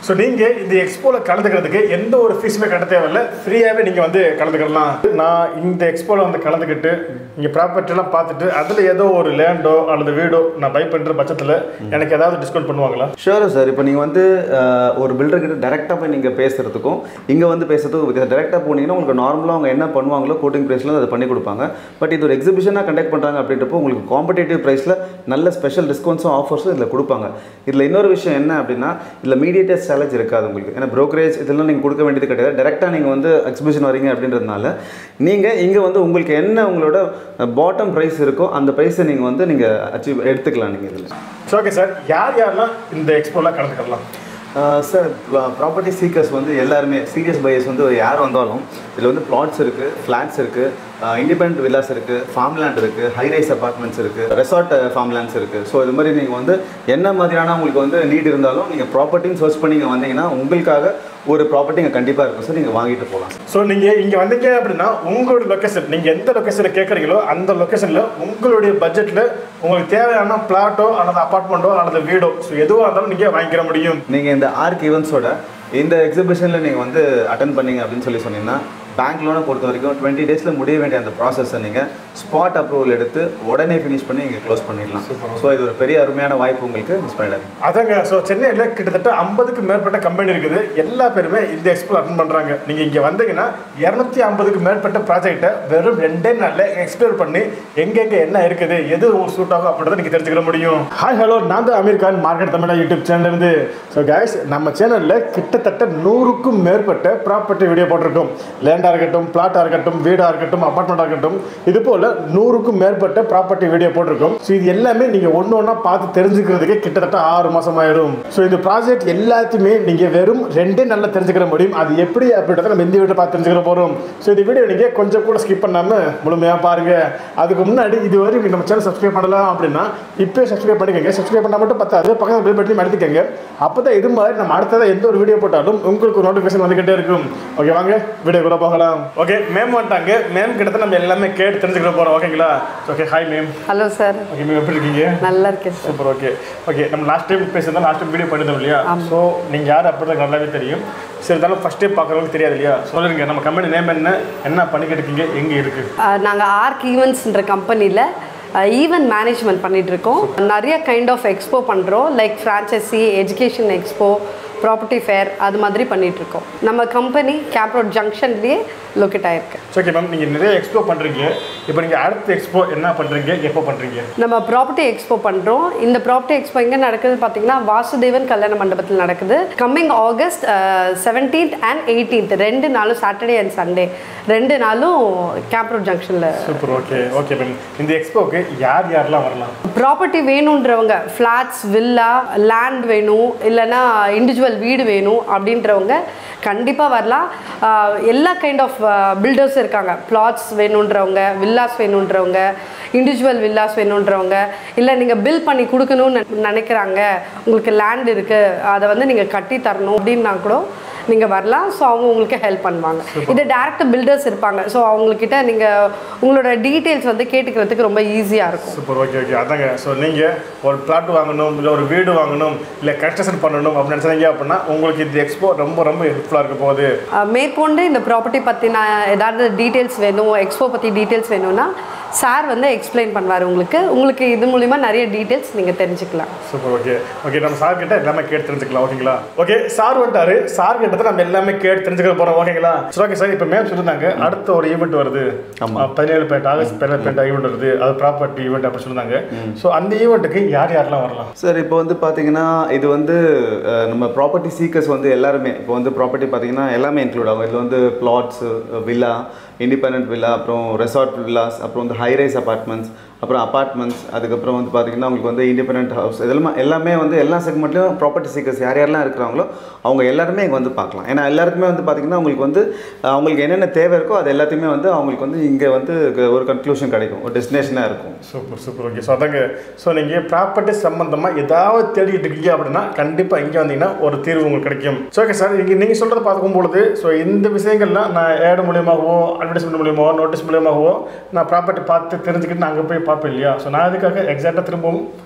So நீங்கள் இந்த எக்ஸ்போவில் கலந்துக்கிறதுக்கு எந்த ஒரு ஃபீஸுமே கட்ட தேவையில்ல ஃப்ரீயாகவே நீங்கள் வந்து கலந்துக்கலாம் நான் இந்த எக்ஸ்போவில் வந்து கலந்துக்கிட்டு இங்கே ப்ராப்பர்ட்டிலாம் பார்த்துட்டு அதில் ஏதோ ஒரு லேண்டோ அல்லது வீடோ நான் பை பண்ணுற பட்சத்தில் எனக்கு ஏதாவது டிஸ்கவுண்ட் பண்ணுவாங்களா ஷூர் சார் இப்போ நீங்கள் வந்து அஹ், ஒரு பில்டர் கிட்ட டேரெக்டாக போய் நீங்கள் பேசுகிறதுக்கும் இங்கே வந்து பேசுறதுக்கும் வித்தியாசம் டேரெக்டாக போனீங்கன்னா உங்களுக்கு நார்மலாக அவங்க என்ன பண்ணுவாங்களோ கோட்டிங் ப்ரைஸில் அதை பண்ணி கொடுப்பாங்க பட் இது ஒரு எக்ஸிபிஷனாக கண்டக்ட் பண்ணுறாங்க அப்படின்றப்போ உங்களுக்கு காம்படேட்டிவ் ப்ரைஸில் நல்ல ஸ்பெஷல் டிஸ்கவுண்ட்ஸும் ஆஃபர்ஸும் இதில் கொடுப்பாங்க இதில் இன்னொரு விஷயம் என்ன அப்படின்னா இதில் மீடியேட்டர் சேலஞ்ச் இருக்காது உங்களுக்கு ஏன்னா brokerage இதெல்லாம் நீங்கள் கொடுக்க வேண்டியது கிடையாது டேரெக்டாக நீங்கள் வந்து எக்ஸிபிஷன் வரீங்க அப்படின்றதுனால நீங்கள் இங்கே வந்து உங்களுக்கு என்ன உங்களோட பாட்டம் ப்ரைஸ் இருக்கோ அந்த ப்ரைஸை நீங்கள் வந்து நீங்கள் அச்சீவ் எடுத்துக்கலாம் நீங்கள் இதில் ஸோ ஓகே சார் யார் யாரெல்லாம் இந்த எக்ஸ்போவில் கலந்துக்கலாம் சார் ப்ராப்பர்ட்டி சீக்கர்ஸ் வந்து எல்லாருமே சீரியஸ் பையர்ஸ் வந்து யார் வந்தாலும் இதில் வந்து பிளாட்ஸ் இருக்குது ஃப்ளாட்ஸ் இருக்குது இண்டிபெண்ட் வில்லாஸ் இருக்குது ஃபார்ம் லேண்ட் இருக்குது ஹைரைஸ் அப்பார்ட்மெண்ட்ஸ் இருக்குது ரெசார்ட் ஃபார்ம் லேண்ட்ஸ் இருக்குது ஸோ இது மாதிரி நீங்கள் வந்து என்ன மாதிரியான உங்களுக்கு வந்து நீட் இருந்தாலும் நீங்கள் ப்ராப்பர்ட்டின்னு சர்ச் பண்ணி இங்கே வந்தீங்கன்னா உங்களுக்காக ஒரு ப்ராப்பர்ட்டி இங்கே கண்டிப்பாக இருக்கும் சார் நீங்கள் வாங்கிட்டு போகலாம் ஸோ நீங்கள் இங்கே வந்தீங்க அப்படின்னா உங்களோட லொக்கேஷன் நீங்கள் எந்த லொக்கேஷனில் கேட்குறீங்களோ அந்த லொக்கேஷனில் உங்களுடைய பட்ஜெட்டில் உங்களுக்கு தேவையான பிளாட்டோ அல்லது அப்பார்ட்மெண்ட்டோ அல்லது வீடோ ஸோ எதுவாக இருந்தாலும் நீங்கள் வாங்கிக்கிற முடியும் நீங்கள் இந்த ஆர்க் ஈவெண்ட்ஸோட இந்த எக்ஸிபிஷனில் நீங்கள் வந்து அட்டன் பண்ணீங்க அப்படின்னு சொல்லி சொன்னீங்கன்னா பேங்க் லோனை பொறுத்த வரைக்கும் டுவெண்ட்டி டேஸில் முடிய வேண்டிய அந்த ப்ராசஸை நீங்கள் ஸ்பாட் அப்ரூவல் எடுத்து உடனே ஃபினிஷ் பண்ணி நீங்கள் க்ளோஸ் பண்ணிடலாம் ஸோ இது ஒரு பெரிய அருமையான வாய்ப்பு உங்களுக்கு மிஸ் பண்ணிடாது அதாங்க ஸோ சென்னையில் கிட்டத்தட்ட ஐம்பதுக்கு மேற்பட்ட கம்பெனி இருக்குது எல்லா பேருமே இந்த எக்ஸ்போ அட்டன் பண்ணுறாங்க நீங்கள் இங்கே வந்தீங்கன்னா இரநூத்தி ஐம்பதுக்கு மேற்பட்ட ப்ராஜெக்ட்டை வெறும் ரெண்டே நாளில் எக்ஸ்ப்ளோர் பண்ணி எங்கெங்கே என்ன இருக்குது எது உங்களுக்கு சூட் ஆகும் அப்படின்றத நீங்கள் தெரிஞ்சுக்கிற முடியும் ஹாய் ஹலோ நான் தான் Aamir Khan market Tamizha YouTube channel இருந்து ஸோ கைஸ் நம்ம சேனலில் கிட்டத்தட்ட நூறுக்கும் மேற்பட்ட ப்ராப்பர்ட்டி வீடியோ போட்டிருக்கோம் லேண்டாக இருக்கட்டும் பிளாட்டாக இருக்கட்டும் வீடாக இருக்கட்டும் அப்பார்ட்மெண்ட்டாக இருக்கட்டும் இது போல் நூறுக்கும் மேற்பட்ட ப்ராப்பர்ட்டி வீடியோ போட்டிருக்கோம் ஸோ இது எல்லாமே நீங்கள் ஒன்று ஒன்றா பார்த்து தெரிஞ்சுக்கிறதுக்கே கிட்டத்தட்ட ஆறு மாதம் ஆயிடும் ஸோ இந்த ப்ராஜெக்ட் எல்லாத்தையுமே நீங்கள் வெறும் ரெண்டே நல்லா தெரிஞ்சுக்கிற முடியும் அது எப்படி அப்படின்றத நம்ம இந்த வீடியோ பார்த்து தெரிஞ்சுக்கிற போகிறோம் ஸோ இந்த வீடியோ நீங்கள் கொஞ்சம் கூட ஸ்கிப் பண்ணாமல் முழுமையாக பாருங்கள் அதுக்கு முன்னாடி இதுவரை நீங்கள் நம்ம சேனல் சப்ஸ்கிரைப் பண்ணலாம் அப்படின்னா இப்போயே சப்ஸ்கிரைப் பண்ணிக்கோங்க சப்ஸ்கிரைப் பண்ணால் மட்டும் பத்தாது பக்கத்தில் பில் பட்டி அழுத்திக்கங்க அப்போ தான் இது மாதிரி நம்ம அடுத்ததாக எந்த ஒரு வீடியோ போட்டாலும் உங்களுக்கு ஒரு நோட்டிஃபிகேஷன் வந்துகிட்டே இருக்கும் ஓகே வாங்க வீடியோ கூட போகலாம் ஓகே மேம் வந்துட்டாங்க மேம் கிட்ட தான் நம்ம எல்லாமே கேட்டு தெரிஞ்சுக்கிற போகிறோம் ஓகேங்களா okay hi ma'am hello sir okay ma'am எப்படி இருக்கீங்க நல்லா இருக்கேன் சார் சூப்பர் ஓகே ஓகே நம்ம லாஸ்ட் டைம் பேசுறதா லாஸ்ட் டைம் வீடியோ பண்ணிருந்தோம் இல்லையா ஸோ நீங்கள் யார் அப்படின்றது நல்லாவே தெரியும் சரி இருந்தாலும் ஃபஸ்ட் டைம் பார்க்குறவங்களுக்கு தெரியாது இல்லையா சொல்லுங்க நம்ம கம்பெனி நேம் என்ன என்ன பண்ணிக்கிட்டு இருக்கீங்க எங்கே இருக்குது நாங்கள் ஆர்க் ஈவெண்ட்ஸ்ன்ற கம்பெனியில் ஈவென்ட் மேனேஜ்மெண்ட் பண்ணிட்டு இருக்கோம் நிறைய கைண்ட் ஆஃப் எக்ஸ்போ பண்ணுறோம் like franchisee education expo property fair அது மாதிரி பண்ணிட்டு இருக்கோம் நம்ம கம்பெனி கேப் ரோட் ஜங்ஷன்லேயே லொக்கேட் ஆயிருக்கு ஓகே மேம் நீங்கள் நிறைய எக்ஸ்ப்ளோ பண்ணுறீங்க இப்போ நீங்கள் அடுத்த எக்ஸ்போ என்ன பண்ணுறீங்க எப்போ பண்ணுறீங்க நம்ம ப்ராப்பர்ட்டி எக்ஸ்போ பண்ணுறோம் இந்த ப்ராப்பர்ட்டி எக்ஸ்போ எங்கே நடக்குது பார்த்தீங்கன்னா வாசுதேவன் கல்யாண மண்டபத்தில் நடக்குது coming August seventeenth and eighteenth ரெண்டு நாளும் சாட்டர்டே அண்ட் சண்டே ரெண்டு நாளும் கேப் ரோட் ஜங்ஷனில் சூப்பர் ஓகே ஓகே மேம் இந்த எக்ஸ்போக்கு யார் யாரெல்லாம் வரலாம் ப்ராப்பர்ட்டி வேணுன்றவங்க ஃப்ளாட்ஸ் வில்லா லேண்ட் வேணும் இல்லைன்னா இண்டிவிஜுவல் வீடு வேணும் அப்படின்றவங்க கண்டிப்பாக வரலாம் ஆஹ் எல்லா கைண்ட் ஆஃப் பில்டர்ஸ் இருக்காங்க பிளாட்ஸ் வேணுன்றவங்க வில்லாஸ் வேணுன்றவங்க இண்டிவிஜுவல் வில்லாஸ் வேணுன்றவங்க இல்லை நீங்கள் பில் பண்ணி கொடுக்கணும்னு நினை- நினைக்கிறாங்க உங்களுக்கு லேண்ட் இருக்குது அதை வந்து நீங்கள் கட்டி தரணும் அப்படின்னா கூட நீங்கள் வரலாம் ஸோ அவங்க உங்களுக்கு ஹெல்ப் பண்ணுவாங்க இது டேரக்ட் பில்டர்ஸ் இருப்பாங்க ஸோ அவங்கக்கிட்ட நீங்கள் உங்களோட டீட்டெயில்ஸ் வந்து கேட்டுக்கிறதுக்கு ரொம்ப ஈஸியாக இருக்கும் சூப்பர் ஓகே ஓகே அதாங்க ஸோ நீங்கள் ஒரு பிளாட் வாங்கணும் இல்லை ஒரு வீடு வாங்கணும் இல்லை கன்ஸ்ட்ரக்ஷன் பண்ணணும் அப்படின்னு நினச்சிங்க அப்படின்னா உங்களுக்கு இந்த எக்ஸ்போ ரொம்ப ரொம்ப ஹெல்ப்ஃபுல்லாக இருக்க போகுது அஹ் மேற்கொண்டு இந்த ப்ராப்பர்ட்டி பற்றின ஏதாவது டீட்டெயில்ஸ் வேணும் எக்ஸ்போ பற்றி டீட்டெயில்ஸ் வேணும்னா சார் வந்து எக்ஸ்பிளைன் பண்ணுவார் உங்களுக்கு உங்களுக்கு இது மூலிமா நிறைய டீட்டெயில்ஸ் நீங்கள் தெரிஞ்சுக்கலாம் சூப்பர் ஓகே ஓகே நம்ம சார் கிட்ட எல்லாமே கேட்டு தெரிஞ்சுக்கலாம் ஓகேங்களா ஓகே சார் வந்துட்டாரு சார் கிட்ட தான் நம்ம எல்லாமே கேட்டு தெரிஞ்சுக்க போறோம் ஓகேங்களா சரி ஓகே சார் இப்போ மேம் சொல்லியிருந்தாங்க அடுத்த ஒரு ஈவெண்ட் வருது ஆமா. அஹ், பதினேழு பேட் ஆகஸ்ட் பதினேழு பேட் ஈவெண்ட் வருது அது ப்ராப்பர்ட்டி ஈவெண்ட் அப்படி சொல்லியிருந்தாங்க ஸோ அந்த ஈவெண்ட்டுக்கு யார் யாரெல்லாம் வரலாம் சார் இப்போ வந்து பார்த்தீங்கன்னா இது வந்து அஹ், நம்ம ப்ராப்பர்ட்டி சீக்கர்ஸ் வந்து எல்லாருமே இப்போ வந்து ப்ராப்பர்ட்டி பார்த்தீங்கன்னா எல்லாமே இன்க்ளூட் ஆகும் இதில் வந்து பிளாட்ஸு வில்லா இண்டிபெண்ட் வில்லா அப்புறம் ரெசார்ட் வில்லாஸ் அப்புறம் வந்து ஹைரைஸ் அப்பார்ட்மெண்ட்ஸ் அப்புறம் அப்பார்ட்மெண்ட்ஸ் அதுக்கப்புறம் வந்து பார்த்தீங்கன்னா உங்களுக்கு வந்து இண்டிபெண்ட் ஹவுஸ் இதெல்லாம் எல்லாமே வந்து எல்லா செக்மெண்ட்லையும் ப்ராப்பர்ட்டி சீக்கர்ஸ் யார் யாரெல்லாம் இருக்கிறாங்களோ அவங்க எல்லாருமே இங்கே வந்து பார்க்கலாம் ஏன்னா எல்லாருக்குமே வந்து பார்த்தீங்கன்னா உங்களுக்கு வந்து அஹ், அவங்களுக்கு என்னென்ன தேவை இருக்கோ அது எல்லாத்தையுமே வந்து அவங்களுக்கு வந்து இங்கே வந்து ஒரு கன்க்ளூஷன் கிடைக்கும் ஒரு டெஸ்டினேஷனாக இருக்கும் சூப்பர் சூப்பர் ஓகே ஸோ அதாங்க ஸோ நீங்கள் ப்ராப்பர்ட்டி சம்மந்தமாக ஏதாவது தேடிட்டு இருக்கீங்க அப்படின்னா கண்டிப்பாக இங்கே வந்தீங்கன்னா ஒரு தீர்வு உங்களுக்கு கிடைக்கும் ஸோ ஓகே சார் இங்கே நீங்கள் சொல்கிறத பார்க்கும் பொழுது ஸோ இந்த விஷயங்கள்லாம் நான் ஏடு மூலியமாகவோ அட்வர்டைஸ்மெண்ட் மூலியமாகவோ நோட்டீஸ் மூலியமாகவோ நான் ப்ராப்பர்ட்டி பார்த்து தெரிஞ்சுக்கிட்டு நான் அங்கே போய் பார்ப்பேன் இல்லையா ஸோ நான் அதுக்காக எக்ஸாக்டாக திரும்பவும்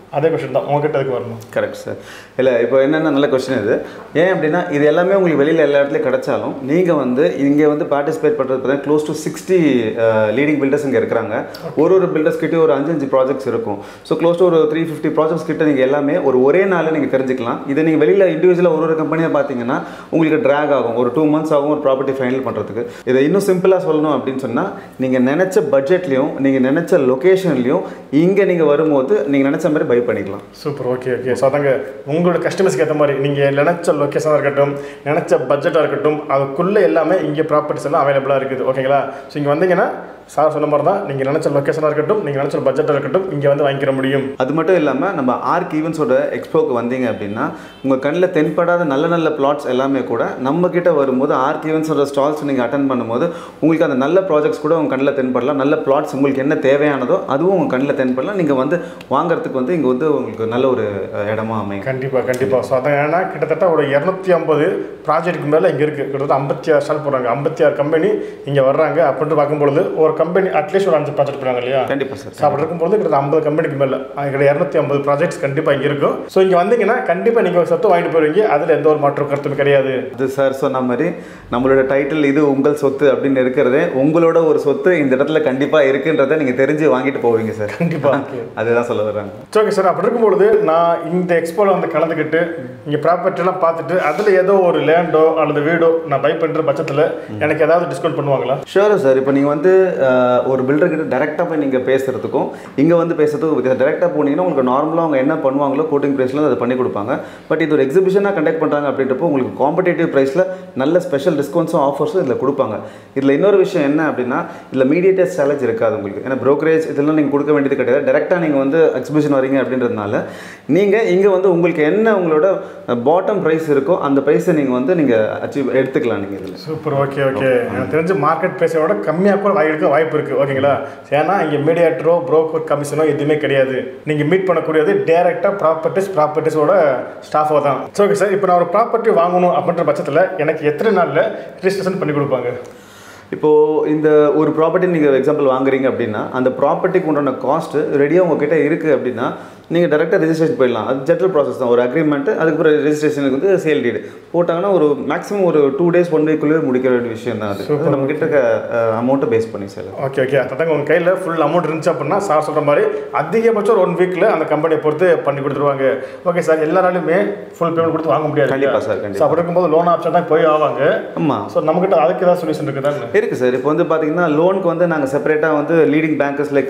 அதே கொஸ்டின் தான் உங்ககிட்ட அதுக்கு வரணும் கரெக்ட் சார் இல்லை இப்போ என்னென்ன நல்ல கொஸ்டின் இது ஏன் அப்படின்னா இது எல்லாமே உங்களுக்கு வெளியில் எல்லா இடத்துலையும் கிடைச்சாலும் நீங்கள் வந்து இங்கே வந்து பார்ட்டிசிபேட் பண்ணுறது பார்த்தீங்கன்னா close to sixty leading builders இங்கே இருக்கிறாங்க ஒரு ஒரு பில்டர்ஸ் கிட்டே ஒரு அஞ்சு அஞ்சு ப்ராஜெக்ட்ஸ் இருக்கும் ஸோ க்ளோஸ் டு ஒரு த்ரீ ஃபிஃப்டி ப்ராஜெக்ட்ஸ் கிட்ட நீங்கள் எல்லாமே ஒரு ஒரே நாளில் நீங்கள் தெரிஞ்சுக்கலாம் இதை நீங்கள் வெளியில் இண்டிவிஜுவலாக ஒரு ஒரு கம்பெனியாக பார்த்தீங்கன்னா உங்களுக்கு ட்ராக் ஆகும் ஒரு டூ மந்த்ஸ் ஆகும் ஒரு ப்ராப்பர்ட்டி ஃபைனல் பண்ணுறதுக்கு இதை இன்னும் சிம்பிளாக சொல்லணும் அப்படின்னு சொன்னால் நீங்கள் நினச்ச பட்ஜெட்லையும் நீங்கள் நினச்ச லொக்கேஷன்லையும் இங்கே நீங்கள் வரும்போது நீங்கள் நினச்ச மாதிரி பை பண்ணிக்கலாம் சூப்பர் ஓகே ஓகே ஸோ அதாங்க உங்களோட கஸ்டமர்ஸ்க்கு ஏற்ற மாதிரி நீங்கள் நினச்ச லொக்கேஷனாக இருக்கட்டும் நினச்ச பட்ஜெட்டாக இருக்கட்டும் அதுக்குள்ளே எல்லாமே இங்கே ப்ராப்பர்ட்டிஸ் எல்லாம் அவைலபிளாக இருக்குது ஓகேங்களா ஸோ இங்கே வந்தீங்கன்னா சார் சொன்ன மாதிரி தான் நீங்கள் நினச்ச லொக்கேஷனாக இருக்கட்டும் நீங்கள் நினச்ச பட்ஜெட்டாக இருக்கட்டும் இங்கே வந்து வாங்கிக்கிற முடியும் அது மட்டும் இல்லாமல் நம்ம ஆர்க் ஈவெண்ட்ஸோட எக்ஸ்போக்கு வந்தீங்க அப்படின்னா உங்கள் கண்ணில் தென்படாத நல்ல நல்ல பிளாட்ஸ் எல்லாமே கூட நம்ம கிட்ட வரும்போது ஆர்க் ஈவெண்ட்ஸோட ஸ்டால்ஸ் நீங்கள் அட்டன் பண்ணும்போது உங்களுக்கு அந்த நல்ல ப்ராஜெக்ட்ஸ் கூட உங்கள் கண்ணில் தென்படலாம் நல்ல பிளாட்ஸ் உங்களுக்கு என்ன தேவையானதோ அதுவும் உங்கள் கண்ணில் தென்படலாம் நீங்கள் வந்து வாங்குறதுக்கு வந்து இங்கே வந்து உங்களுக்கு நல்ல ஒரு அஹ், இடமா அமையும் கண்டிப்பாக கண்டிப்பாக ஸோ அதான் ஏன்னா கிட்டத்தட்ட ஒரு இரநூத்தி ஐம்பது ப்ராஜெக்ட்டுக்கு மேலே இங்கே இருக்குது கிட்டத்தட்ட ஐம்பத்தி ஆறு ஸ்டால் போடுறாங்க ஐம்பத்தி ஆறு கம்பெனி இங்கே வர்றாங்க அப்படின்ட்டு பார்க்கும்பொழுது ஒரு கம்பெனி அட்லீஸ்ட் ஒரு அஞ்சு ப்ராஜெக்ட் போடுறாங்க இல்லையா கண்டிப்பாக சார் ஸோ அப்படி இருக்கும்போது கிட்டத்தட்ட ஐம்பது கம்பெனிக்கு மேலே கிட்ட இரநூத்தி ஐம்பது ப்ராஜெக்ட்ஸ் கண்டிப்பாக இங்கே இருக்கும் ஸோ இங்கே வந்தீங்கன்னா கண்டிப்பாக நீங்கள் ஒரு சொத்து வாங்கிட்டு போயிருவீங்க அதில் எந்த ஒரு மாற்று கருத்தும் கிடையாது அது சார் சொன்ன மாதிரி நம்மளோட டைட்டில் இது உங்கள் சொத்து அப்படின்னு இருக்கிறதே உங்களோட ஒரு சொத்து இந்த இடத்துல கண்டிப்பாக இருக்குன்றதை நீங்கள் தெரிஞ்சு வாங்கிட்டு போவீங்க சார் கண்டிப்பாக அதுதான் சொல்ல வர்றாங்க ஓகே சார் அப்படி இருக்கும்பொழுது நான் இந்த எக்ஸ்போவில் வந்து கலந்துக்கிட்டு இங்கே ப்ராப்பர்ட்டிலாம் பார்த்துட்டு அதில் ஏதோ ஒரு லேண்டோ அல்லது வீடோ நான் பை பண்ணுற பட்சத்தில் எனக்கு ஏதாவது டிஸ்கவுண்ட் பண்ணுவாங்களா ஷூர் சார் இப்போ நீங்கள் வந்து அஹ், ஒரு பில்டர் கிட்ட டேரெக்டாக போய் நீங்கள் பேசுகிறதுக்கும் இங்கே வந்து பேசுறதுக்கும் வித்தியாசம் டேரெக்டாக போனீங்கன்னா உங்களுக்கு நார்மலாக அவங்க என்ன பண்ணுவாங்களோ கோட்டிங் ப்ரைஸில் அதை பண்ணி கொடுப்பாங்க பட் இது ஒரு எக்ஸிபிஷனாக கண்டக்ட் பண்ணுறாங்க அப்படின்றப்போ உங்களுக்கு காம்படேட்டிவ் ப்ரைஸில் நல்ல ஸ்பெஷல் டிஸ்கவுண்ட்ஸும் ஆஃபர்ஸும் இதில் கொடுப்பாங்க இதில் இன்னொரு விஷயம் என்ன அப்படின்னா இதில் மீடியேட்டர் சேலஞ்ச் இருக்காது உங்களுக்கு ஏன்னா brokerage இதெல்லாம் நீங்கள் கொடுக்க வேண்டியது கிடையாது டேரெக்டாக நீங்கள் வந்து எக்ஸிபிஷன் வரீங்க அப்படின்றதுனால நீங்கள் இங்கே வந்து உங்களுக்கு என்ன உங்களோட பாட்டம் ப்ரைஸ் இருக்கோ அந்த ப்ரைஸை நீங்கள் வந்து நீங்கள் அச்சீவ் எடுத்துக்கலாம் நீங்கள் இதில் சூப்பர் ஓகே ஓகே எனக்கு தெரிஞ்சு மார்க்கெட் ப்ரைஸை விட கம்மியாக கூட வாங்கிக்க வாய்ப்பு இருக்குது ஓகேங்களா ஏன்னா இங்கே மீடியேட்டரோ broker கமிஷனோ எதுவுமே கிடையாது நீங்கள் மீட் பண்ணக்கூடியது டேரெக்டாக ப்ராப்பர்ட்டிஸ் ப்ராப்பர்ட்டிஸோட ஸ்டாஃபோ தான் ஸோ ஓகே சார் இப்போ நான் ஒரு ப்ராப்பர்ட்டி வாங்கணும் அப்படின்ற பட்சத்தில் எனக்கு எத்தனை நாளில் ரிஜிஸ்ட்ரேஷன் பண்ணி கொடுப்பாங்க இப்போது இந்த ஒரு ப்ராப்பர்ட்டி நீங்கள் எக்ஸாம்பிள் வாங்குறீங்க அப்படின்னா அந்த ப்ராப்பர்ட்டிக்கு உண்டான காஸ்ட்டு ரெடியாக உங்ககிட்ட இருக்குது அப்படின்னா நீங்கள் டேரெக்டாக ரெஜிஸ்ட்ரேஷன் போயிடலாம் அது ஜென்ரல் ப்ராசஸ் தான் ஒரு அக்ரிமெண்ட்டு அதுக்கப்புறம் ரெஜிஸ்ட்ரேஷனுக்கு வந்து சேல் டீடு போட்டாங்கன்னா ஒரு மேக்ஸிமம் ஒரு டூ டேஸ் ஒன் வீக்குள்ளே முடிக்க வேண்டிய விஷயம் தான் அது அது நம்ம கிட்ட அமௌண்ட்டை பேஸ் பண்ணி சார் ஓகே ஓகே அதாங்க உங்கள் கையில் ஃபுல் அமௌண்ட் இருந்துச்சு அப்படின்னா சார் சொல்கிற மாதிரி அதிகபட்சம் ஒரு ஒன் வீக்கில் அந்த கம்பெனியை பொறுத்து பண்ணி கொடுத்துருவாங்க ஓகே சார் எல்லாராலையுமே ஃபுல் பேமெண்ட் கொடுத்து வாங்க முடியாது கண்டிப்பா sir, கண்டிப்பா. ஸோ அப்படி இருக்கும்போது லோன் ஆப்ஷன் தான் போய் ஆவாங்க ஆமாம் ஸோ நம்மகிட்ட அதுக்கு ஏதாவது சொல்யூஷன் இருக்குதான்னு இருக்குது சார் இப்போ வந்து பார்த்தீங்கன்னா லோனுக்கு வந்து நாங்கள் செப்பரேட்டாக வந்து லீடிங் பேங்கர்ஸ் லைக்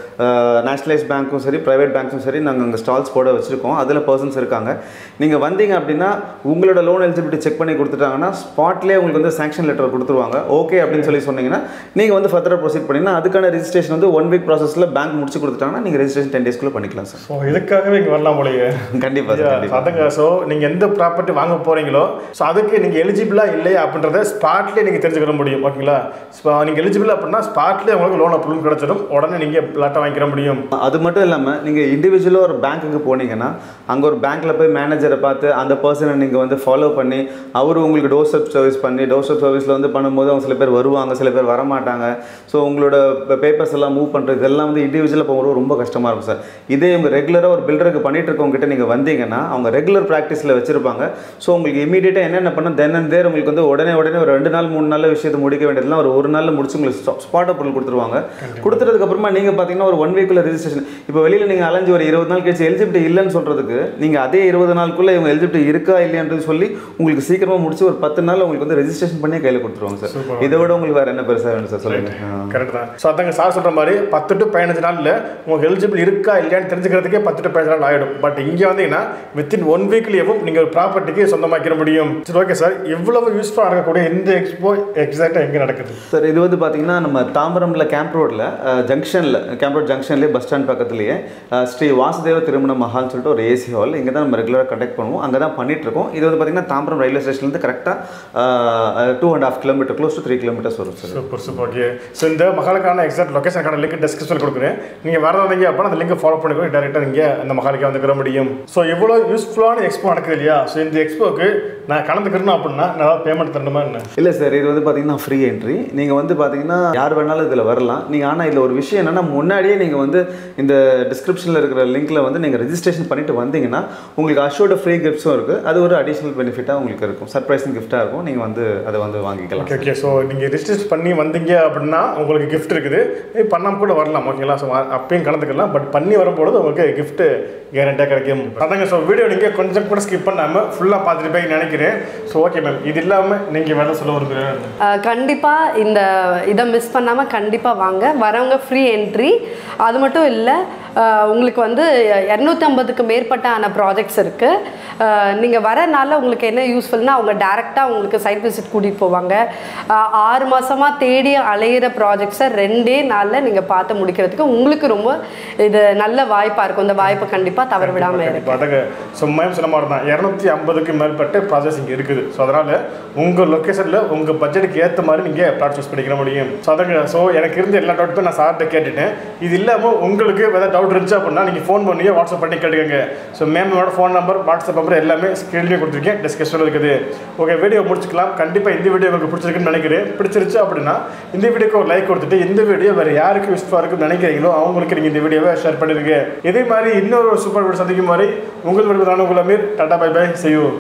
நேஷனலைஸ் பேங்க்கும் சரி ப்ரைவேட் பேங்க்கும் சரி நாங்கள் அங்கே ஸ்டால்ஸ் போட வச்சுருக்கோம் அதில் பர்சன்ஸ் இருக்காங்க நீங்கள் வந்தீங்க அப்படின்னா உங்களோட லோன் எலிஜிபிலிட்டி செக் பண்ணி கொடுத்துட்டாங்கன்னா ஸ்பாட்லேயே உங்களுக்கு வந்து சாங்ஷன் லெட்டர் கொடுத்துருவாங்க ஓகே அப்படின்னு சொல்லி சொன்னீங்கன்னா நீங்கள் வந்து ஃபர்தராக ப்ரொசீட் பண்ணிங்கன்னா அதுக்கான ரெஜிஸ்ட்ரேஷன் வந்து ஒன் வீக் ப்ராசஸில் பேங்க் முடிச்சு கொடுத்துட்டாங்கன்னா நீங்கள் ரெஜிஸ்ட்ரேஷன் டென் டேஸ்க்குள்ளே பண்ணிக்கலாம் சார் ஸோ இதுக்காகவே இங்கே வரலாம் போலயே கண்டிப்பாக சார் கண்டிப்பாக அதங்க ஸோ நீங்கள் எந்த ப்ராப்பர்ட்டி வாங்க போகிறீங்களோ ஸோ அதுக்கு நீங்கள் எலிஜிபிளா இல்லையா அப்படின்றத ஸ்பாட்லேயே நீங்கள் தெரிஞ்சுக்கிற முடியும் ஓகேங்களா ஸோ நீங்கள் எலிஜிபிள் அப்படின்னா ஸ்பாட்லேயே உங்களுக்கு லோன் அப்ரூவல் கிடச்சிடும் உடனே நீங்கள் பிளாட்டை வாங்கிக்கிற முடியும் அது மட்டும் இல்லாமல் நீங்கள் இண்டிவிஜுவலாக ஒரு பேங்க்குக்கு போனீங்கன்னா அங்கே ஒரு பேங்க்கில் போய் மேனேஜரை பார்த்து அந்த பர்சனை நீங்கள் வந்து ஃபாலோ பண்ணி அவர் உங்களுக்கு டோர் ஸ்டெப் சர்வீஸ் பண்ணி டோர் ஸ்டெப் சர்வீஸில் வந்து பண்ணும்போது அவங்க சில பேர் வருவாங்க சில பேர் வரமாட்டாங்க ஸோ உங்களோட பேப்பர்ஸ் எல்லாம் மூவ் பண்ணுறது இதெல்லாம் வந்து இண்டிவிஜுவலாக போகும்போது ரொம்ப கஷ்டமாக இருக்கும் சார் இதே இவங்க ரெகுலராக ஒரு பில்டருக்கு பண்ணிட்டு இருக்கவங்க கிட்ட நீங்கள் வந்தீங்கன்னா அவங்க ரெகுலர் ப்ராக்டிஸில் வச்சிருப்பாங்க ஸோ உங்களுக்கு இமீடியட்டாக என்னென்ன பண்ண தென் அண்ட் தேர் உங்களுக்கு வந்து உடனே உடனே ஒரு ரெண்டு நாள் மூணு நாள் விஷயத்தை முடிக்க வேண்டியதெல்லாம் ஒரு ஒரு நாளில் முடிச்சு உங்களுக்கு ஸ்பாட் பொருள் கொடுத்துருவாங்க கொடுத்துறதுக்கு அப்புறமா நீங்கள் பார்த்தீங்கன்னா ஒரு ஒன் வீக்குள்ள ரெஜிஸ்ட்ரேஷன் இப்போ வெளியில் நீங்கள் அலைஞ்சு ஒரு இருபது நாள் கழிச்சு எலிஜிபிலிட்டி இல்லைன்னு சொல்கிறதுக்கு நீங்கள் அதே இருபது நாளுக்குள்ளே இவங்க எலிஜிபிலிட்டி இருக்கா இல்லையான்றது சொல்லி உங்களுக்கு சீக்கிரமாக முடிச்சு ஒரு பத்து நாள் உங்களுக்கு வந்து ரெஜிஸ்ட்ரேஷன் பண்ணி கையில் கொடுத்துருவாங்க சார் இதை விட உங்களுக்கு வேறு என்ன பெருசாக வேணும் சார் சொல்லுங்க ஆ. கரெக்ட் தான் ஸோ அதாங்க சார் சொல்கிற மாதிரி பத்து டு பதினஞ்சு நாளில் உங்களுக்கு எலிஜிபிள் இருக்கா இல்லையான்னு தெரிஞ்சுக்கிறதுக்கே பத்து டு பதினஞ்சு நாள் ஆகிடும் பட் இங்கே வந்தீங்கன்னா வித்தின் ஒன் வீக்லேயும் நீங்கள் ஒரு ப்ராப்பர்ட்டிக்கு சொந்தமாக்கிற முடியும் சரி ஓகே சார் இவ்வளவு யூஸ்ஃபுல்லாக நடக்கக்கூடிய இந்த எக்ஸ்போ எக்ஸாக்டாக எங்கே நடக்குது சார் இது வந்து பார்த்தீங்கன்னா நம்ம தாம்பரம்ல கேம்ப் ரோட்டில் ஜங்ஷனில் கேம்ப் ரோட் ஜங்ஷன்லேயே பஸ் ஸ்டாண்ட் பக்கத்துலேயே அஹ், ஸ்ரீ வாசுதேவ திருமண மஹால்னு சொல்லிட்டு ஒரு ஏசி ஹால் இங்கே தான் நம்ம ரெகுலராக கண்டக்ட் பண்ணுவோம் அங்கே தான் பண்ணிட்டு இருக்கோம் இது வந்து பார்த்தீங்கன்னா தாம்பரம் ரயில்வே ஸ்டேஷன்லேருந்து கரெக்டாக two and half kilometre close to three kilometres வரும் sir super super okay so இந்த மகளுக்கான எக்ஸாக்ட் லொக்கேஷனுக்கான லிங்க் டிஸ்கிரிப்ஷன் கொடுக்குறேன் நீங்கள் வர்றவங்க அப்படின்னா அந்த லிங்கை ஃபாலோ பண்ணிக்கோ டேரெக்டாக நீங்கள் அந்த மகளுக்கு வந்துக்கிற முடியும் ஸோ இவ்வளோ யூஸ்ஃபுல்லான எக்ஸ்போ நடக்குது இல்லையா ஸோ இந்த எக்ஸ்போக்கு நான் கலந்துக்கிறேன் அப்படின்னா நான் ஏதாவது பேமெண்ட் தரணுமா என்ன இல்லை சார் இது வந்து பார்த்தீங்கன்னா ஃப்ரீ என்ட்ரி நீங்கள் வந்து பார்த்தீங்கன்னா யார் வேணாலும் இதில் வரலாம் நீங்கள் ஆனால் இதில் ஒரு விஷயம் என்னென்னா முன்னாடியே நீங்கள் வந்து இந்த டிஸ்கிரிப்ஷனில் இருக்கிற லிங்க்கில் வந்து நீங்கள் ரெஜிஸ்ட்ரேஷன் பண்ணிட்டு வந்தீங்கன்னா உங்களுக்கு அஷோட ஃப்ரீ கிஃப்ட்ஸும் இருக்குது அது ஒரு அடிஷ்னல் பெனிஃபிட்டாக உங்களுக்கு இருக்கும் சர்ப்ரைசிங் கிஃப்ட்டாக இருக்கும் நீங்கள் வந்து அதை வந்து வாங்கிக்கலாம் ஓகே ஓகே ஸோ நீங்கள் ரிஜிஸ்டர் பண்ணி வந்தீங்க அப்படின்னா உங்களுக்கு gift இருக்குது ஏய், பண்ணாம கூட வரலாம் ஓகேங்களா ஸோ அப்பயும் கலந்துக்கலாம் பட் பண்ணி வரும்பொழுது உங்களுக்கு gift கேரண்டியாக கிடைக்கும் அதாங்க ஸோ வீடியோ நீங்கள் கொஞ்சம் கூட ஸ்கிப் பண்ணாமல் ஃபுல்லாக பார்த்துட்டு போய் நினைக்கிறேன் ஸோ ஓகே மேம் இது இல்லாமல் நீங்கள் வேலை சொல்ல விரும்புகிறேன் அஹ் கண்டிப்பா இந்த இதை மிஸ் பண்ணாமல் கண்டிப்பாக வாங்க வரவங்க ஃப்ரீ என்ட்ரி அது மட்டும் இல்லை உங்களுக்கு வந்து இரநூத்தி ஐம்பதுக்கு மேற்பட்டான ப்ராஜெக்ட்ஸ் இருக்குது நீங்கள் வரனால உங்களுக்கு என்ன யூஸ்ஃபுல்னா அவங்க டேரெக்டாக உங்களுக்கு சைட் விசிட் கூட்டிகிட்டு போவாங்க அஹ் ஆறு மாதமாக தேடி அலையிற ப்ராஜெக்ட்ஸை ரெண்டே நாளில் நீங்கள் பார்த்து முடிக்கிறதுக்கு உங்களுக்கு ரொம்ப இது நல்ல வாய்ப்பாக இருக்கும் இந்த வாய்ப்பை கண்டிப்பாக தவற விடாமல் இருக்கு கண்டிப்பாக அதாங்க ஸோ மேம் சொன்ன மாதிரி தான் இரநூத்தி ஐம்பதுக்கு மேற்பட்ட ப்ராசஸ் இங்கே இருக்குது ஸோ அதனால் உங்கள் லொக்கேஷனில் உங்கள் பட்ஜெட்டுக்கு ஏற்ற மாதிரி நீங்கள் ப்ளாட் சூஸ் பண்ணிக்கிற முடியும் ஸோ அதாங்க ஸோ எனக்கு இருந்த எல்லா டவுட்டுமே நான் சார்கிட்ட கேட்டுட்டேன் இது இல்லாமல் உங்களுக்கு ஏதாவது டவுட் இருந்துச்சு அப்படின்னா நீங்கள் ஃபோன் பண்ணியோ வாட்ஸ்அப் பண்ணி கேட்டுக்கோங்க ஸோ மேமோட ஃபோன் நம்பர் வாட்ஸ்அப் நம்பர் எல்லாமே ஸ்க்ரீன்லேயும் கொடுத்துருக்கேன் டிஸ்கஷனில் இருக்குது ஓகே வீடியோ முடிச்சுக்கலாம் கண்டிப்பாக இந்த வீடியோ உங்களுக்கு பிடிச்சிருக்குன்னு நினைக்கிறேன் பிடிச்சிருச்சு அப்படின்னா இந்த வீடியோக்கு ஒரு லைக் கொடுத்துட்டு இந்த வீடியோ வேறு யாருக்கு யூஸ்ஃபுல்லாக இருக்குன்னு நினைக்கிறீங்களோ அவங்களுக்கு நீங்கள் இந்த வீடியோவை ஷேர் பண்ணிடுங்க இதே மாதிரி இன்னொரு சூப்பர் வீடியோ சந்திக்கும் மாதிரி உங்கள் விடுவதான உங்கள் அமீர் டாடா பை பை செய்யும்